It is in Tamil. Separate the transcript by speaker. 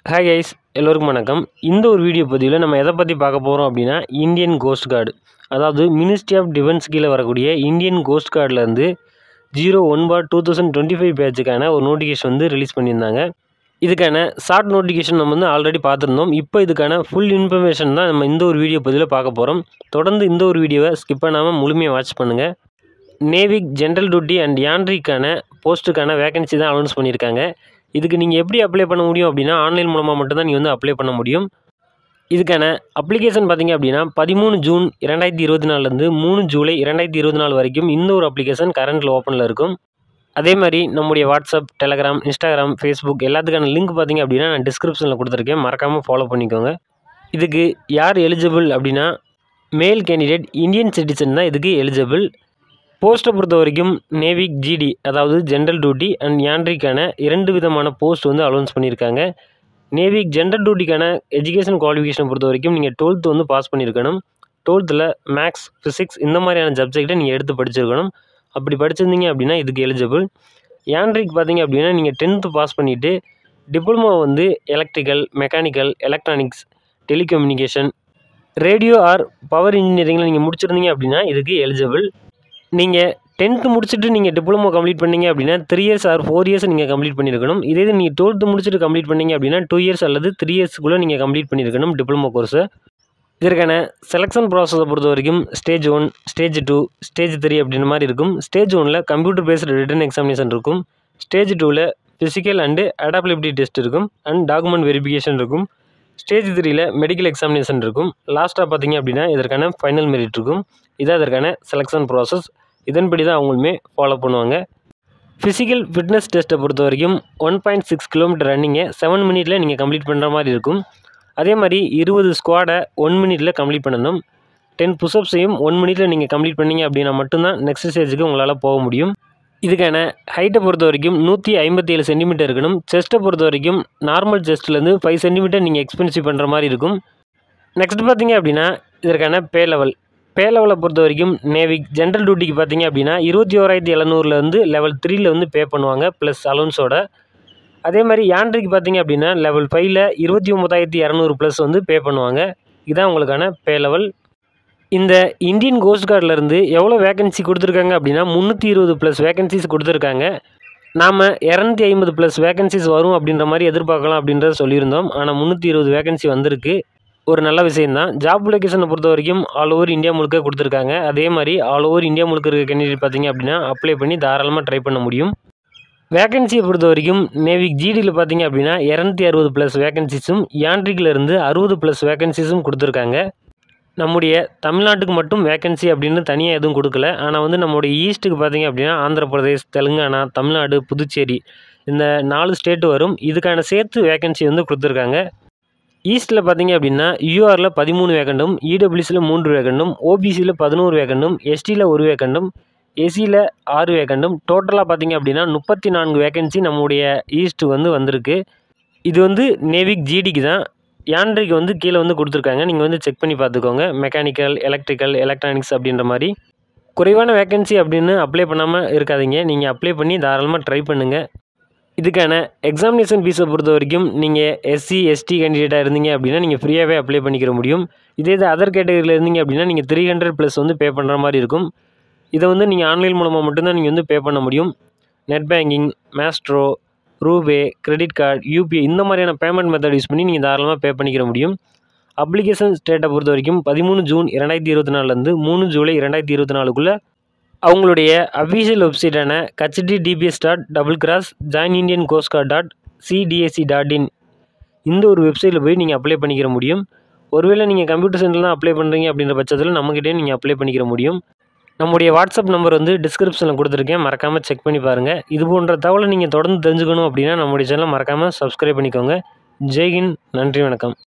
Speaker 1: ஹாய் கைஸ் எல்லோருக்கும் வணக்கம் இந்த ஒரு வீடியோ பதிவில் நம்ம எதை பற்றி பார்க்க போகிறோம் அப்படின்னா இந்தியன் கோஸ்ட் கார்டு அதாவது மினிஸ்ட்ரி ஆஃப் டிஃபென்ஸ் கீழே வரக்கூடிய இந்தியன் கோஸ்ட் கார்டிலேருந்து zero one bar two thousand twenty five பேட்சுக்கான ஒரு நோட்டிஃபிகேஷன் வந்து ரிலீஸ் பண்ணியிருந்தாங்க இதுக்கான ஷார்ட் நோட்டிஃபிகேஷன் நம்ம வந்து ஆல்ரெடி பார்த்துருந்தோம் இப்போ இதுக்கான ஃபுல் இன்ஃபர்மேஷன் தான் நம்ம இந்த ஒரு வீடியோ பதிவில் பார்க்க போகிறோம் தொடர்ந்து இந்த ஒரு வீடியோவை ஸ்கிப் பண்ணாமல் முழுமையாக வாட்ச் பண்ணுங்கள் நேவிக் ஜென்ரல் டியூட்டி அண்ட் யான்ட்ரிக்கான போஸ்ட்டுக்கான வேகன்சி தான் அனௌன்ஸ் பண்ணியிருக்காங்க இதுக்கு நீங்கள் எப்படி அப்ளை பண்ண முடியும் அப்படின்னா ஆன்லைன் மூலமாக மட்டும்தான் நீங்கள் வந்து அப்ளை பண்ண முடியும் இதுக்கான அப்ளிகேஷன் பார்த்தீங்க அப்படின்னா பதிமூணு ஜூன் இரண்டாயிரத்தி இருபத்தி நாலுலேருந்து மூணு ஜூலை இரண்டாயிரத்தி இருபத்தி நாலு வரைக்கும் இந்த ஒரு அப்ளிகேஷன் கரண்ட்டில் ஓப்பனில் இருக்கும் அதே மாதிரி நம்முடைய வாட்ஸ்அப் டெலகிராம் இன்ஸ்டாகிராம் ஃபேஸ்புக் எல்லாத்துக்கான லிங்க் பார்த்தீங்க அப்படின்னா நான் டிஸ்கிரிப்ஷனில் கொடுத்துருக்கேன் மறக்காமல் ஃபாலோ பண்ணிக்கோங்க இதுக்கு யார் எலிஜிபிள் அப்படின்னா மேல் கேண்டிடேட் இந்தியன் சிட்டிசன் தான் இதுக்கு எலிஜிபிள் போஸ்ட்டை பொறுத்த வரைக்கும் நேவிக் ஜிடி அதாவது ஜென்ரல் டியூட்டி அண்ட் யான்ட்ரிக்கான இரண்டு விதமான போஸ்ட் வந்து அலௌன்ஸ் பண்ணியிருக்காங்க நேவிக் ஜென்ரல் டியூட்டிக்கான எஜுகேஷன் குவாலிஃபிகேஷனை பொறுத்த வரைக்கும் நீங்கள் டுவெல்த்து வந்து பாஸ் பண்ணியிருக்கணும் டுவெல்த்தில் மேக்ஸ் ஃபிசிக்ஸ் இந்த மாதிரியான சப்ஜெக்டை நீங்கள் எடுத்து படிச்சிருக்கணும் அப்படி படிச்சிருந்தீங்க அப்படின்னா இதுக்கு எலிஜிபிள் யான்ட்ரிக் பார்த்தீங்க அப்படின்னா நீங்கள் டென்த்து பாஸ் பண்ணிவிட்டு டிப்ளமோ வந்து electrical mechanical electronics telecommunication radio or power இன்ஜினியரிங்கில் நீங்கள் முடிச்சிருந்தீங்க அப்படின்னா இதுக்கு எலிஜிபிள் நீங்கள் டென்த்து முடிச்சுட்டு நீங்கள் டிப்ளமோ கம்ப்ளீட் பண்ணீங்க அப்படின்னா three years or four years நீங்கள் கம்ப்ளீட் பண்ணியிருக்கணும் இதே இது நீங்கள் டுவெல்த்து முடிச்சுட்டு கம்ப்ளீட் பண்ணீங்க அப்படின்னா டூ இயர்ஸ் அல்லது த்ரீ இயர்ஸ்க்குள்ளே நீங்கள் கம்ப்ளீட் பண்ணியிருக்கணும் டிப்ளமோ கோர்ஸை இதற்கான செலெக்ஷன் ப்ராசஸை பொறுத்த வரைக்கும் stage one stage two stage three அப்படின்ற மாதிரி இருக்கும் ஸ்டேஜ் ஒனில் கம்ப்யூட்டர் பேஸ்டு ரிட்டன் எக்ஸாமினேஷன் இருக்கும் ஸ்டேஜ் டூவில் ஃபிசிக்கல் அண்டு அடாப்டபிலிட்டி டெஸ்ட் இருக்கும் அண்ட் டாக்குமெண்ட் வெரிஃபிகேஷன் இருக்கும் ஸ்டேஜ் த்ரீயில் மெடிக்கல் எக்ஸாமினேஷன் இருக்கும் லாஸ்ட்டாக பார்த்தீங்க அப்படின்னா இதற்கான ஃபைனல் மெரிட் இருக்கும் இதான் இதற்கான செலெக்ஷன் ப்ராசஸ் இதன்படி தான் அவங்களுமே ஃபாலோ பண்ணுவாங்க ஃபிசிக்கல் ஃபிட்னஸ் டெஸ்ட்டை பொறுத்த வரைக்கும் ஒன் பாயிண்ட் சிக்ஸ் கிலோமீட்டர் ரன்னிங்கை செவன் மினிட்ல நீங்கள் கம்ப்ளீட் பண்ணுற மாதிரி இருக்கும் அதே மாதிரி இருபது ஸ்குவாடை ஒன் மினிட்ல கம்ப்ளீட் பண்ணணும் டென் புஷ்அப்ஸையும் ஒன் மினிட்ல நீங்கள் கம்ப்ளீட் பண்ணீங்க அப்படின்னா மட்டும்தான் நெக்ஸ்ட் ஸ்டேஜுக்கு உங்களால் போக முடியும் இதுக்கான ஹைட்டை பொறுத்த வரைக்கும் நூற்றி ஐம்பத்தி ஏழு சென்டிமீட்டர் இருக்கணும் செஸ்ட்டை பொறுத்த வரைக்கும் நார்மல் செஸ்ட்லேருந்து ஃபைவ் சென்டிமீட்டர் நீங்கள் எக்ஸ்பென்சிவ் பண்ணுற மாதிரி இருக்கும் நெக்ஸ்ட் பார்த்தீங்க அப்படின்னா இதற்கான பே லெவல் பே லெவலை பொறுத்த வரைக்கும் நேவிக் ஜென்ரல் டியூட்டிக்கு பார்த்தீங்க அப்படின்னா இருபத்தி ஓராயிரத்தி எழுநூறுலேருந்து லெவல் த்ரீல வந்து பே பண்ணுவாங்க ப்ளஸ் அலௌன்ஸோட அதே மாதிரி யான்ட்ரிக்கு பார்த்தீங்க அப்படின்னா லெவல் ஃபைவ்ல இருபத்தி ஒம்பதாயிரத்தி இரநூறு ப்ளஸ் வந்து பே பண்ணுவாங்க இதான் உங்களுக்கான பே லெவல் இந்த இந்தியன் கோஸ்ட் கார்டிலேருந்து எவ்வளோ வேகன்சி கொடுத்துருக்காங்க அப்படின்னா முந்நூற்றி இருபது ப்ளஸ் வேகன்சிஸ் கொடுத்துருக்காங்க நாம் இரநூத்தி ஐம்பது ப்ளஸ் வேகன்சிஸ் வரும் அப்படின்ற மாதிரி எதிர்பார்க்கலாம் அப்படின்றத சொல்லியிருந்தோம் ஆனால் முந்நூற்றி இருபது வேகன்சி வந்திருக்கு ஒரு நல்ல விஷயந்தான் ஜாப் லொக்கேஷனை பொறுத்த வரைக்கும் ஆல் ஓவர் இந்தியா முழுக்க கொடுத்துருக்காங்க அதே மாதிரி ஆல் ஓவர் இந்தியா முழுக்க இருக்க கேண்டிடேட் பார்த்தீங்க அப்படின்னா அப்ளை பண்ணி தாராளமாக ட்ரை பண்ண முடியும் வேகன்சியை பொறுத்த வரைக்கும் நேவிக் ஜிடியில் பார்த்தீங்க அப்படின்னா இரநூத்தி அறுபது ப்ளஸ் வேகன்சிஸும் யான்ட்ரிக்கில் இருந்து அறுபது ப்ளஸ் வேகன்சிஸும் கொடுத்துருக்காங்க நம்முடைய தமிழ்நாட்டுக்கு மட்டும் வேகன்சி அப்படின்னு தனியாக எதுவும் கொடுக்கல ஆனால் வந்து நம்முடைய ஈஸ்ட்டுக்கு பார்த்தீங்க அப்படின்னா ஆந்திர பிரதேஷ் தெலுங்கானா தமிழ்நாடு புதுச்சேரி இந்த நாலு ஸ்டேட்டு வரும் இதுக்கான சேர்த்து வேகன்சி வந்து கொடுத்துருக்காங்க ஈஸ்ட்டில் பார்த்தீங்க அப்படின்னா யூஆரில் பதிமூணு வேகண்டும் இடபிள்யூசியில் மூன்று வேகண்டும் ஓபிசியில் பதினோரு வேகண்டும் எஸ்டியில் ஒரு வேகண்டும் எஸ்சியில் ஆறு வேகண்டும் டோட்டலாக பார்த்தீங்க அப்படின்னா முப்பத்தி நான்கு வேகன்சி நம்முடைய ஈஸ்ட் வந்து வந்திருக்கு இது வந்து நேவிக் ஜிடிக்கு தான் யான்ட்ரிக்கு வந்து கீழே வந்து கொடுத்துருக்காங்க நீங்கள் வந்து செக் பண்ணி பார்த்துக்கோங்க மெக்கானிக்கல் எலக்ட்ரிக்கல் எலக்ட்ரானிக்ஸ் அப்படின்ற மாதிரி குறைவான வேகன்சி அப்படின்னு அப்ளை பண்ணாமல் இருக்காதீங்க நீங்கள் அப்ளை பண்ணி தாராளமாக ட்ரை பண்ணுங்கள் இதுக்கான எக்ஸாமினேஷன் ஃபீஸை பொறுத்த வரைக்கும் நீங்கள் எஸ்சி எஸ்டி கேண்டிடேட்டாக இருந்தீங்க அப்படின்னா நீங்கள் ஃப்ரீயாகவே அப்ளை பண்ணிக்கிற முடியும் இதே இது அதர் கேட்டகரியில் இருந்தீங்க அப்படின்னா நீங்கள் த்ரீ ஹண்ட்ரட் ப்ளஸ் வந்து பே பண்ணுற மாதிரி இருக்கும் இதை வந்து நீங்கள் ஆன்லைன் மூலமாக மட்டும்தான் நீங்கள் வந்து பே பண்ண முடியும் net banking Maestro RuPay credit card UPI இந்த மாதிரியான பேமெண்ட் மெத்தட் யூஸ் பண்ணி நீங்கள் தாராளமாக பே பண்ணிக்கிற முடியும் அப்ளிகேஷன் ஸ்டேட்டை பொறுத்த வரைக்கும் பதிமூணு ஜூன் இரண்டாயிரத்தி இருபத்தி நாலுலேருந்து மூணு ஜூலை இரண்டாயிரத்தி இருபத்தி நாலுக்குள்ளே அவங்களுடைய அஃபீஷியல் வெப்சைட்டான கச்டி டிபிஎஸ் dot double cross join Indian coast guard dot CDSC dot in இந்த ஒரு வெப்சைட்டில் போய் நீங்கள் அப்ளை பண்ணிக்கிற முடியும் ஒருவேளை நீங்கள் கம்ப்யூட்டர் சென்டரில் தான் அப்ளை பண்ணுறீங்க அப்படின்ற பட்சத்தில் நம்மக்கிட்டே நீங்கள் அப்ளை பண்ணிக்கிற முடியும் நம்முடைய வாட்ஸ்அப் நம்பர் வந்து டிஸ்கிரிப்ஷனில் கொடுத்துருக்கேன் மறக்காமல் செக் பண்ணி பாருங்கள் இது போன்ற தகவலை நீங்கள் தொடர்ந்து தெரிஞ்சுக்கணும் அப்படின்னா நம்முடைய சேனலை மறக்காமல் சப்ஸ்கிரைப் பண்ணிக்கோங்க ஜெய்ஹிந்த் நன்றி வணக்கம்